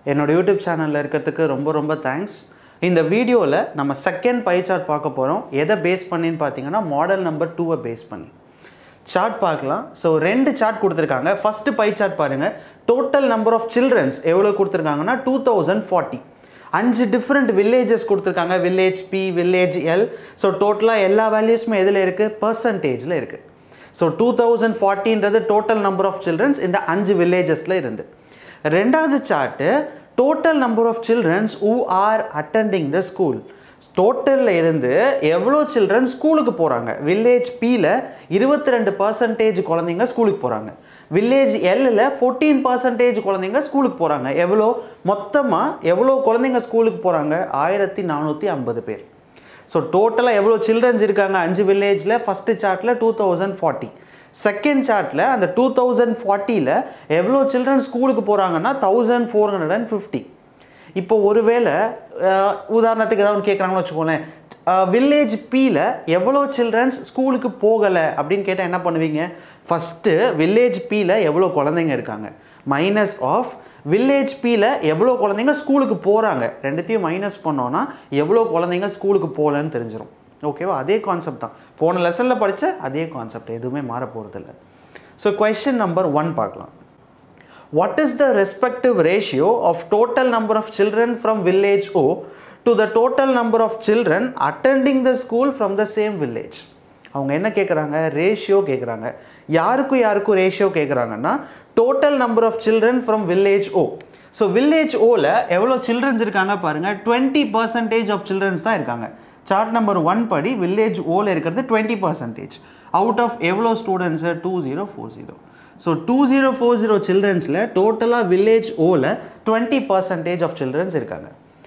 என்னோட யூடியூப் சேனலில் இருக்கிறதுக்கு ரொம்ப ரொம்ப தேங்க்ஸ் இந்த வீடியோவில் நம்ம செகண்ட் பை சார்ட் பார்க்க போகிறோம் எதை பேஸ் பண்ணின்னு பார்த்தீங்கன்னா மாடல் நம்பர் டூவை பேஸ் பண்ணி சார்ட் பார்க்கலாம் ஸோ ரெண்டு சார்ட் கொடுத்துருக்காங்க ஃபஸ்ட்டு பை சார்ட் பாருங்கள் டோட்டல் நம்பர் ஆஃப் சில்ட்ரன்ஸ் எவ்வளோ கொடுத்துருக்காங்கன்னா டூ தௌசண்ட் ஃபார்ட்டி அஞ்சு டிஃப்ரெண்ட் வில்லேஜஸ் கொடுத்துருக்காங்க village B village L so டோட்டலாக எல்லா வேல்யூஸுமே எதில் இருக்குது பர்சன்டேஜில் இருக்குது ஸோ டூ தௌசண்ட் ஃபார்ட்டின்றது டோட்டல் நம்பர் ஆஃப் சில்ட்ரன்ஸ் இந்த அஞ்சு வில்லேஜஸில் இருந்து ரெண்டாவது chart total number of childrens who are attending the school டோட்டலில் இருந்து எவ்வளோ சில்ட்ரன் ஸ்கூலுக்கு போகிறாங்க வில்லேஜ் பியில் இருபத்தி ரெண்டு பர்சன்டேஜ் குழந்தைங்க ஸ்கூலுக்கு போகிறாங்க வில்லேஜ் எல்லில் ஃபோர்டீன் பர்சன்டேஜ் குழந்தைங்க ஸ்கூலுக்கு போகிறாங்க எவ்வளோ மொத்தமாக எவ்வளோ குழந்தைங்க ஸ்கூலுக்கு போகிறாங்க ஆயிரத்தி நானூற்றி ஐம்பது பேர் ஸோ டோட்டலாக எவ்வளோ சில்ட்ரன்ஸ் இருக்காங்க அஞ்சு வில்லேஜில் ஃபஸ்ட்டு சார்ட்டில் டூ தௌசண்ட் ஃபார்ட்டி செகண்ட் சார்ட்டில் அந்த டூ தௌசண்ட் ஃபார்ட்டியில் எவ்வளோ சில்ட்ரன் ஸ்கூலுக்கு போகிறாங்கன்னா thousand four hundred and fifty இப்போ ஒருவேளை அஹ், உதாரணத்துக்கு ஏதாவது ஒன்று கேட்குறாங்கன்னு வச்சுக்கோங்களேன் வில்லேஜ் பியில் எவ்வளோ சில்ட்ரன்ஸ் ஸ்கூலுக்கு போகலை அப்படின்னு கேட்டால் என்ன பண்ணுவீங்க ஃபஸ்ட்டு வில்லேஜ் பியில் எவ்வளோ குழந்தைங்க இருக்காங்க மைனஸ் ஆஃப் வில்லேஜ் பியில் எவ்வளோ குழந்தைங்க ஸ்கூலுக்கு போகிறாங்க ரெண்டுத்தையும் மைனஸ் பண்ணோன்னா எவ்வளோ குழந்தைங்க ஸ்கூலுக்கு போகலன்னு தெரிஞ்சிடும் ஓகேவா அதே கான்செப்ட் தான் போன லெசனில் படித்த அதே கான்செப்ட் எதுவுமே மாற போகிறதில்ல ஸோ கொஷின் நம்பர் ஒன் பார்க்கலாம் what is the respective ratio of total number of children from village O to the total number of children attending the school from the same village அவங்க என்ன கேட்குறாங்க ratio கேட்குறாங்க யாருக்கும் யாருக்கும் ratio கேட்குறாங்கன்னா total number of children from village O so village ஓவில் எவ்வளோ childrens இருக்காங்க பாருங்கள் டுவெண்ட்டி பர்சன்டேஜ் ஆஃப் சில்ட்ரன்ஸ் தான் இருக்காங்க சார்ட் நம்பர் ஒன் படி வில்லேஜ் ஓவில் இருக்கிறது டுவெண்ட்டி பர்சன்டேஜ் அவுட் ஆஃப் எவ்வளோ students two zero four zero so two zero four zero சில்ட்ரன்ஸில் டோட்டலாக வில்லேஜ் ஓவில் டுவெண்ட்டி பர்சன்டேஜ் ஆஃப் சில்ட்ரன்ஸ் இருக்காங்க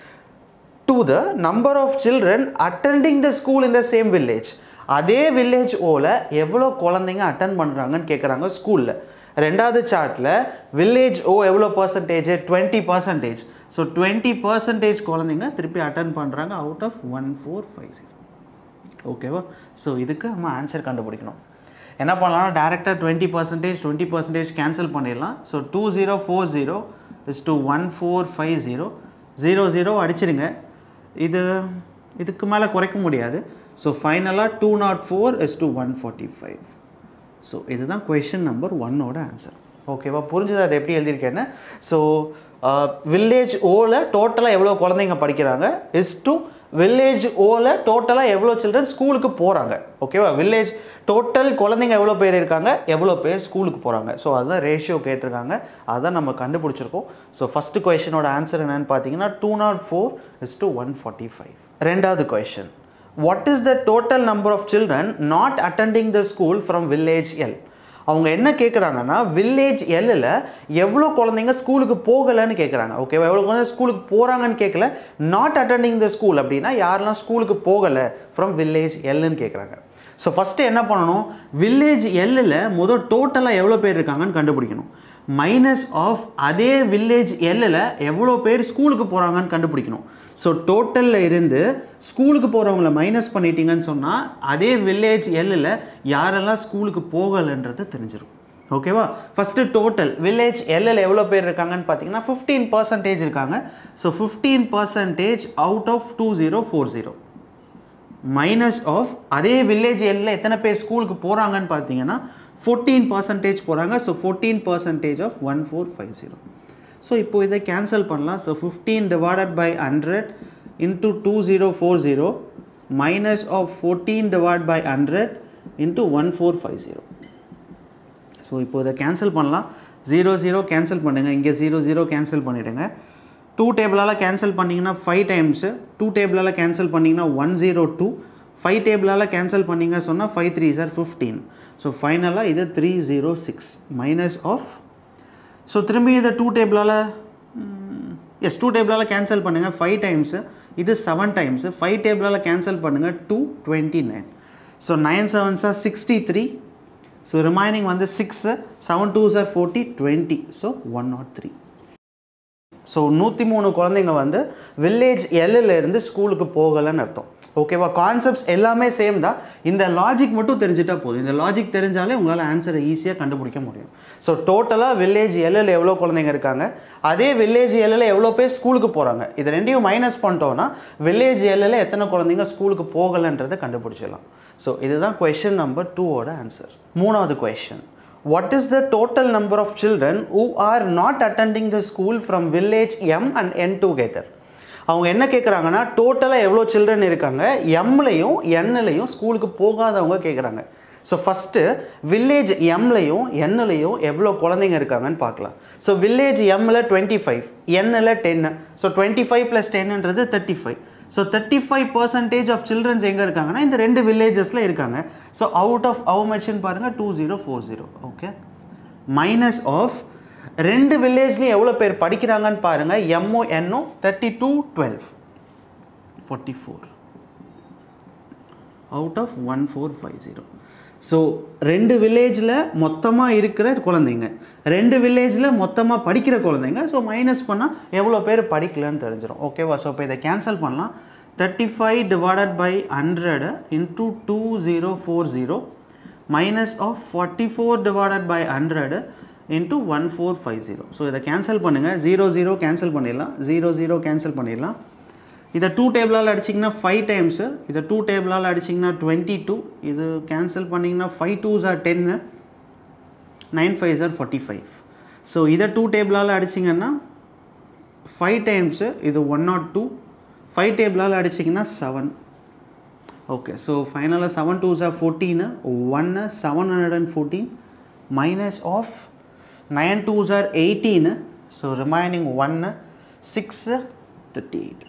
to the number of children attending the school in the same village அதே village ஓவில் எவ்வளோ குழந்தைங்க attend பண்ணுறாங்கன்னு கேட்குறாங்க ஸ்கூலில் ரெண்டாவது சார்ட்டில் வில்லேஜ் ஓ எவ்வளோ percentage twenty percentage so twenty percentage குழந்தைங்க திருப்பி அட்டன் பண்ணுறாங்க out of one four five zero ஓகேவா ஸோ இதுக்கு நம்ம ஆன்சர் கண்டுபிடிக்கணும் என்ன பண்ணலாம்னா டேரெக்டாக twenty percentage twenty percentage cancel பண்ணிடலாம் so two zero four zero is to one four five zero zero zero அடிச்சிருங்க இது இதுக்கு மேலே குறைக்க முடியாது ஸோ ஃபைனலாக two not four is to one forty five so இதுதான் கொஷின் நம்பர் ஒன்னோட ஆன்சர் ஓகேவா புரிஞ்சுது அது எப்படி எழுதியிருக்கேன்னு ஸோ வில்லேஜ் ஓவில் டோட்டலாக எவ்வளோ குழந்தைங்க படிக்கிறாங்க இஸ் டு வில்லேஜ் ஓவில் டோட்டலாக எவ்வளோ சில்ட்ரன் ஸ்கூலுக்கு போகிறாங்க ஓகேவா வில்லேஜ் டோட்டல் குழந்தைங்க எவ்வளோ பேர் இருக்காங்க எவ்வளோ பேர் ஸ்கூலுக்கு போகிறாங்க ஸோ அதுதான் ரேஷியோ கேட்டிருக்காங்க அதான் நம்ம கண்டுபிடிச்சிருக்கோம் ஸோ ஃபஸ்ட்டு கொஷினோட ஆன்சர் என்னன்னு பார்த்தீங்கன்னா two not four is to one forty five ரெண்டாவது question what is the total number of children not attending the school from village L அவங்க என்ன கேட்குறாங்கன்னா வில்லேஜ் எல்லில் எவ்வளோ குழந்தைங்க ஸ்கூலுக்கு போகலைன்னு கேட்குறாங்க ஓகேவா எவ்வளோ குழந்தைங்க ஸ்கூலுக்கு போகிறாங்கன்னு கேட்கல நாட் அட்டெண்டிங் த ஸ்கூல் அப்படின்னா யாரெல்லாம் ஸ்கூலுக்கு போகலை ஃப்ரம் வில்லேஜ் எல்லுன்னு கேட்குறாங்க ஸோ ஃபஸ்ட்டு என்ன பண்ணணும் வில்லேஜ் எல்லில் முதல் டோட்டலாக எவ்வளோ பேர் இருக்காங்கன்னு கண்டுபிடிக்கணும் மைனஸ் ஆஃப் அதே வில்லேஜ் எல்லில் எவ்வளோ பேர் ஸ்கூலுக்கு போகிறாங்கன்னு கண்டுபிடிக்கணும் ஸோ டோட்டலில் இருந்து ஸ்கூலுக்கு போகிறவங்கள மைனஸ் பண்ணிட்டீங்கன்னு சொன்னால் அதே வில்லேஜ் எல்லில் யாரெல்லாம் ஸ்கூலுக்கு போகலைன்றது தெரிஞ்சிடும் ஓகேவா ஃபஸ்ட்டு டோட்டல் வில்லேஜ் எல்லில் எவ்வளோ பேர் இருக்காங்கன்னு பார்த்தீங்கன்னா ஃபிஃப்டீன் பர்சன்டேஜ் இருக்காங்க so fifteen percentage out of two zero four zero minus of அதே வில்லேஜ் எல்லில் எத்தனை பேர் ஸ்கூலுக்கு போகிறாங்கன்னு பார்த்தீங்கன்னா ஃபோர்டீன் பர்சன்டேஜ் போகிறாங்க so fourteen percentage of one four five zero so இப்போ இதை கேன்சல் பண்ணலாம் so fifteen divided by hundred into two zero four zero minus of fourteen divide by hundred into one four five zero so இப்போ இதை cancel பண்ணலாம் zero zero cancel பண்ணுங்கள் இங்கே zero zero cancel பண்ணிவிடுங்க two டேபிளால் cancel பண்ணிங்கன்னா five times two டேபிளால் cancel பண்ணிங்கன்னா ஒன் ஜீரோ டூ ஃபைவ் டேபிளால் கேன்சல் பண்ணிங்க சொன்னால் five three are fifteen so ஃபைனலாக இது three zero six minus of so திரும்பி இதை டூ டேபிளால் எஸ் டூ டேபிளால் கேன்சல் பண்ணுங்கள் ஃபைவ் டைம்ஸு இது செவன் டைம்ஸு ஃபைவ் டேபிளால் கேன்சல் பண்ணுங்கள் two twenty nine so nine seven are sixty three so remaining வந்து six seven two are forty twenty so one not three so நூற்றி மூணு குழந்தைங்க வந்து வில்லேஜ் எல்லில் இருந்து ஸ்கூலுக்கு போகலைன்னு அர்த்தம் ஓகேவா கான்செப்ட்ஸ் எல்லாமே சேம் தான் இந்த லாஜிக் மட்டும் தெரிஞ்சுட்டா போதும் இந்த லாஜிக் தெரிஞ்சாலே உங்களால் ஆன்சரை ஈஸியாக கண்டுபிடிக்க முடியும் ஸோ டோட்டலாக வில்லேஜ் எல்லில் எவ்வளோ குழந்தைங்க இருக்காங்க அதே வில்லேஜ் எல்லில் எவ்வளோ பேர் ஸ்கூலுக்கு போகிறாங்க இது ரெண்டையும் மைனஸ் பண்ணிட்டோம்னா வில்லேஜ் எல்லில் எத்தனை குழந்தைங்க ஸ்கூலுக்கு போகலைன்றதை கண்டுபிடிச்சிடலாம் ஸோ இதுதான் கொஷின் நம்பர் டூவோட ஆன்சர் மூணாவது question what is the total number of children who are not attending the school from village M and N together அவங்க என்ன கேட்குறாங்கன்னா டோட்டலாக எவ்வளோ சில்ட்ரன் இருக்காங்க எம்லையும் என்லையும் ஸ்கூலுக்கு போகாதவங்க கேட்குறாங்க ஸோ ஃபஸ்ட்டு வில்லேஜ் எம்லையும் என்லையும் எவ்வளோ குழந்தைங்க இருக்காங்கன்னு பார்க்கலாம் ஸோ வில்லேஜ் எம்மில் டுவெண்ட்டி ஃபைவ் எண்ணில் டென்னு ஸோ டுவெண்ட்டி ஃபைவ் ப்ளஸ் டென்ன்றது thirty five so thirty five percentage of childrens எங்கே இருக்காங்கன்னா இந்த ரெண்டு வில்லேஜஸில் இருக்காங்க ஸோ அவுட் ஆஃப் ஹவு மச்னு பாருங்கள் two zero four zero okay minus of ரெண்டு வில்லேஜ்லையும் எவ்வளோ பேர் படிக்கிறாங்கன்னு பாருங்கள் எம்ஓ என்ஓ thirty two twelve forty four out of one four five zero so ரெண்டு வில்லேஜில் மொத்தமாக இருக்கிற குழந்தைங்க ரெண்டு வில்லேஜில் மொத்தமாக படிக்கிற குழந்தைங்க ஸோ மைனஸ் பண்ணால் எவ்வளோ பேர் படிக்கலன்னு தெரிஞ்சிடும் ஓகேவா ஸோ இப்போ இதை கேன்சல் பண்ணலாம் thirty five divided by hundred into two zero four zero minus of forty four divided by hundred into one four five zero so இதை கேன்சல் பண்ணுங்கள் ஜீரோ ஜீரோ கேன்சல் பண்ணிடலாம் ஜீரோ ஜீரோ கேன்சல் பண்ணிடலாம் இதை two டேபிளால் அடிச்சிங்கன்னா five times இதை two டேபிளால் அடிச்சிங்கன்னா டுவெண்ட்டி டூ இது கேன்சல் பண்ணிங்கன்னா ஃபைவ் டூஸ் ஆர் டென்னு nine fives are forty five so இதை டூ டேபிளால் அடிச்சிங்கன்னா ஃபைவ் டைம்ஸு இது ஒன் நாட் டூ ஃபைவ் டேபிளால் அடிச்சிங்கன்னா செவன் ஓகே ஸோ ஃபைனலாக செவன் டூஸ் ஆர் ஃபோர்டீனு ஒன்று seven hundred and fourteen minus of nine twos are eighteen so remaining ஒன்று six thirty eight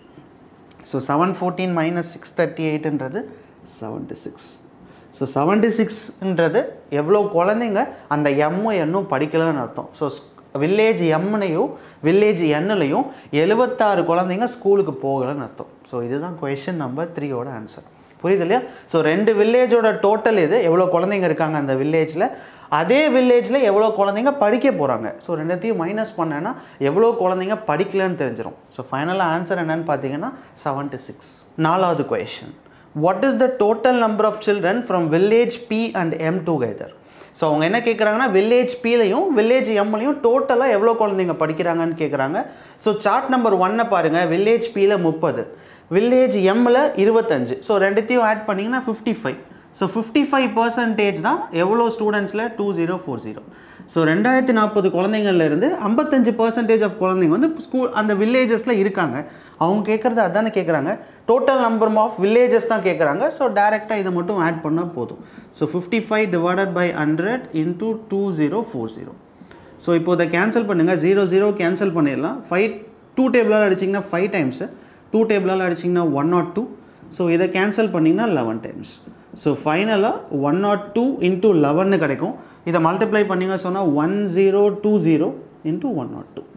so seven fourteen minus six thirty எயிட்டுன்றது seventy six so seventy சிக்ஸ்ன்றது எவ்வளோ குழந்தைங்க அந்த எம்மும் எண்ணும் படிக்கலன்னு அர்த்தம் ஸோ வில்லேஜ் எம்னையும் வில்லேஜ் எண்ணுலையும் எழுபத்தாறு குழந்தைங்க ஸ்கூலுக்கு போகலன்னு அர்த்தம் ஸோ இதுதான் கொஷின் நம்பர் த்ரீயோட ஆன்சர் புரியுது இல்லையா ஸோ ரெண்டு வில்லேஜோட டோட்டல் இது எவ்வளோ குழந்தைங்க இருக்காங்க அந்த வில்லேஜில் அதே வில்லேஜில் எவ்வளோ குழந்தைங்க படிக்க போகிறாங்க ஸோ ரெண்டுத்தையும் மைனஸ் பண்ணேன்னா எவ்வளோ குழந்தைங்க படிக்கலன்னு தெரிஞ்சிடும் ஸோ ஃபைனலாக ஆன்சர் என்னன்னு பார்த்தீங்கன்னா செவன்ட்டி சிக்ஸ் நாலாவது question what is the total number of children from village B and M together so அவங்க என்ன கேட்குறாங்கன்னா வில்லேஜ் பிலையும் வில்லேஜ் எம்லையும் டோட்டலாக எவ்வளோ குழந்தைங்க படிக்கிறாங்கன்னு கேட்குறாங்க ஸோ சார்ட் நம்பர் ஒன்னை பாருங்கள் வில்லேஜ் பியில் முப்பது வில்லேஜ் எம்மில் இருபத்தஞ்சு ஸோ ரெண்டுத்தையும் ஆட் பண்ணிங்கன்னா fifty five so fifty five percentage தான் எவ்வளோ ஸ்டூடெண்ட்ஸில் two zero four zero so ரெண்டாயிரத்தி நாற்பது குழந்தைங்கள்லேருந்து ஐம்பத்தஞ்சு பர்சன்டேஜ் ஆஃப் குழந்தைங்க வந்து ஸ்கூல் அந்த வில்லேஜஸில் இருக்காங்க அவங்க கேட்குறது அதானே கேட்குறாங்க டோட்டல் நம்பர் ஆஃப் வில்லேஜஸ் தான் கேட்குறாங்க ஸோ டேரெக்டாக இதை மட்டும் ஆட் பண்ணால் போதும் so fifty five divided by hundred into two zero four zero so இப்போ இதை கேன்சல் பண்ணுங்கள் ஜீரோ ஜீரோ கேன்சல் பண்ணிடலாம் ஃபைவ் டூ டேபிளால் அடிச்சிங்கன்னா ஃபைவ் டைம்ஸு டூ டேபிளால் அடிச்சிங்கன்னா ஒன் நாட் டூ ஸோ இதை கேன்சல் பண்ணிங்கன்னா லெவன் டைம்ஸ் ஸோ ஃபைனலாக ஒன் நாட் டூ இன்ட்டு லெவன்னு கிடைக்கும் இதை மல்டிப்ளை பண்ணிங்க சொன்னால் one zero two zero into one not two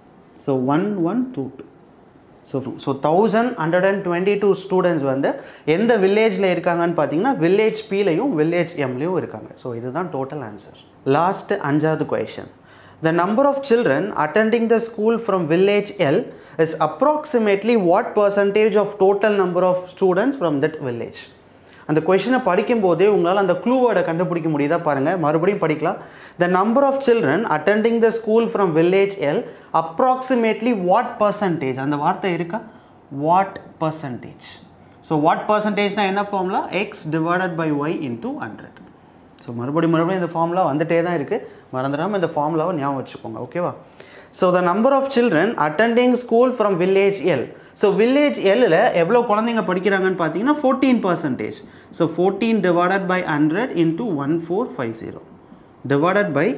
so one one two two so so thousand hundred and twenty two students வந்து எந்த வில்லேஜில் இருக்காங்கன்னு பார்த்தீங்கன்னா வில்லேஜ் பிலையும் வில்லேஜ் எம்லையும் இருக்காங்க ஸோ இதுதான் டோட்டல் ஆன்சர் லாஸ்ட் அஞ்சாவது question the number of children attending the school from village L is approximately what percentage of total number of students from that village அந்த கொஷினை படிக்கும்போதே உங்களால் அந்த க்ளூ வேர்டை கண்டுபிடிக்க முடியுதா பாருங்கள் மறுபடியும் படிக்கலாம் the number of children attending the school from village L approximately what percentage அந்த வார்த்தை இருக்கா வாட் பர்சன்டேஜ் ஸோ வாட் பர்சன்டேஜ்னா என்ன formula X divided by Y into hundred so மறுபடியும் மறுபடியும் இந்த ஃபார்முலா வந்துட்டே தான் இருக்குது மறந்துடாமல் இந்த ஃபார்முலாவை ஞாபகம் வச்சுக்கோங்க ஓகேவா so the number of children attending school from village L so village எல்லில் எவ்வளோ குழந்தைங்க படிக்கிறாங்கன்னு பார்த்தீங்கன்னா fourteen percentage so fourteen divided by hundred into one four five zero divided by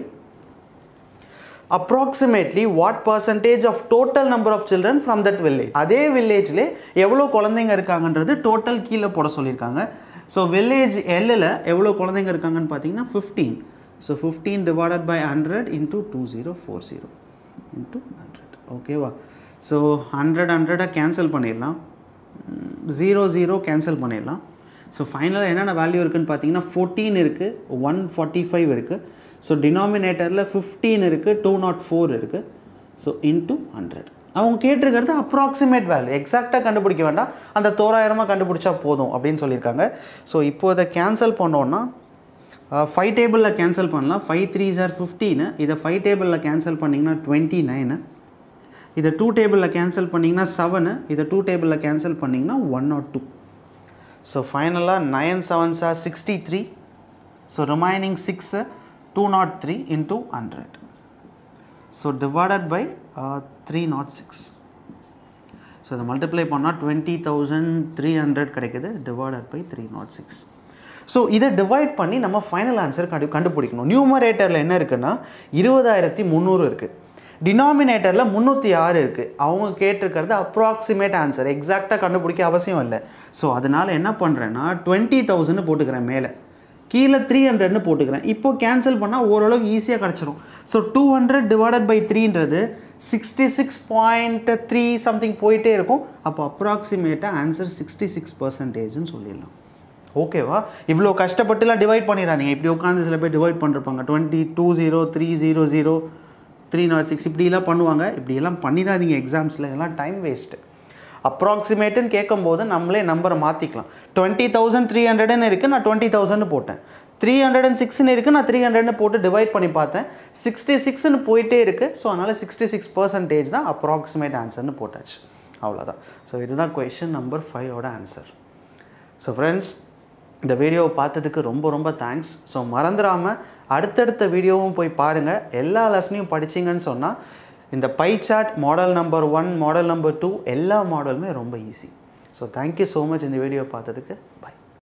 approximately what percentage of total number of children from that village அதே வில்லேஜில் எவ்வளோ குழந்தைங்க இருக்காங்கன்றது total கீழே போட சொல்லியிருக்காங்க ஸோ வில்லேஜ் எல்லில் எவ்வளோ குழந்தைங்க இருக்காங்கன்னு பார்த்தீங்கன்னா fifteen so fifteen divided by hundred into two zero four zero into hundred ஓகேவா ஸோ ஹண்ட்ரட் ஹண்ட்ரடாக கேன்சல் பண்ணிடலாம் ஜீரோ ஜீரோ கேன்சல் பண்ணிடலாம் ஸோ ஃபைனலாக என்னென்ன வேல்யூ இருக்குதுன்னு பார்த்தீங்கன்னா ஃபோர்டீன் இருக்குது ஒன் ஃபார்ட்டி ஃபைவ் இருக்குது ஸோ டினாமினேட்டரில் ஃபிஃப்டீன் இருக்குது டூ நாட் ஃபோர் இருக்குது ஸோ இன்ட்டு ஹண்ட்ரட் அவங்க கேட்டிருக்கிறது அப்ராக்சிமேட் வேல்யூ எக்ஸாக்டாக கண்டுபிடிக்க வேண்டாம் அந்த தோராயிரமாக கண்டுபிடிச்சா போதும் அப்படின்னு சொல்லியிருக்காங்க ஸோ இப்போ இதை கேன்சல் பண்ணோன்னா ஃபைவ் டேபிளில் கேன்சல் பண்ணலாம் ஃபைவ் த்ரீ சார் ஃபிஃப்டீனு இதை ஃபைவ் டேபிளில் கேன்சல் பண்ணிங்கன்னா டுவெண்ட்டி நைனு இதை டூ டேபிளில் கேன்சல் பண்ணிங்கன்னா செவனு இதை டூ டேபிளில் கேன்சல் பண்ணிங்கன்னா ஒன் நாட் டூ ஸோ ஃபைனலாக nine seven are sixty three so remaining six two not three into hundred so divided by three not six so இதை multiply பண்ணால் twenty thousand three hundred கிடைக்குது divided by three not six so இதை divide பண்ணி நம்ம final answer கண்டு கண்டுபிடிக்கணும் நியூமரேட்டரில் என்ன இருக்குன்னா இருபதாயிரத்தி முந்நூறு இருக்குது டினாமினேட்டரில் முந்நூற்றி ஆறு இருக்குது அவங்க கேட்டிருக்கிறது அப்ராக்சிமேட் ஆன்சர் எக்ஸாக்டாக கண்டுபிடிக்க அவசியம் இல்லை ஸோ அதனால் என்ன பண்ணுறேன்னா டுவெண்ட்டி தௌசண்ட் போட்டுக்கிறேன் மேலே கீழே த்ரீ ஹண்ட்ரட்னு போட்டுக்கிறேன் இப்போ கேன்சல் பண்ணால் ஓரளவுக்கு ஈஸியாக கிடச்சிரும் so two hundred divided by த்ரீன்றது sixty six point three something போயிட்டே இருக்கும் அப்போ அப்ராக்சிமேட்டாக ஆன்சர் சிக்ஸ்டி சிக்ஸ் பர்சன்டேஜ்னு சொல்லிடலாம் ஓகேவா இவ்வளோ கஷ்டப்பட்டுலாம் டிவைட் பண்ணிடாதீங்க இப்படி உட்காந்து சில பேர் டிவைட் பண்ணிருப்பாங்க twenty two zero three zero zero three not six இப்படிலாம் பண்ணுவாங்க இப்படியெல்லாம் பண்ணிடாதீங்க எக்ஸாம்ஸில் எல்லாம் டைம் வேஸ்ட்டு அப்ராக்சிமேட்டுன்னு கேட்கும்போது நம்மளே நம்பரை மாற்றிக்கலாம் டுவெண்ட்டி தௌசண்ட் த்ரீ ஹண்ட்ரட்னு இருக்குது நான் டுவெண்ட்டி தௌசண்ட் போட்டேன் த்ரீ ஹண்ட்ரட் அண்ட் சிக்ஸ்னு இருக்குது நான் த்ரீ ஹண்ட்ரட்னு போட்டு டிவைட் பண்ணி பார்த்தேன் சிக்ஸ்டி சிக்ஸ்னு போயிட்டே இருக்குது ஸோ அதனால் சிக்ஸ்டி சிக்ஸ் பர்சன்டேஜ் தான் அப்ராக்சிமேட் ஆன்சர்னு போட்டாச்சு அவ்வளோதான் ஸோ இதுதான் கொஷின் நம்பர் ஃபைவோட ஆன்சர் ஸோ ஃப்ரெண்ட்ஸ் இந்த வீடியோவை பார்த்ததுக்கு ரொம்ப ரொம்ப தேங்க்ஸ் ஸோ மறந்துடாமல் அடுத்தடுத்த வீடியோவும் போய் பாருங்கள் எல்லா லெசனையும் படிச்சிங்கன்னு சொன்னால் இந்த pie chart model number one model number two எல்லா மாடலுமே ரொம்ப easy so thank you so much இந்த வீடியோ பார்த்ததுக்கு பை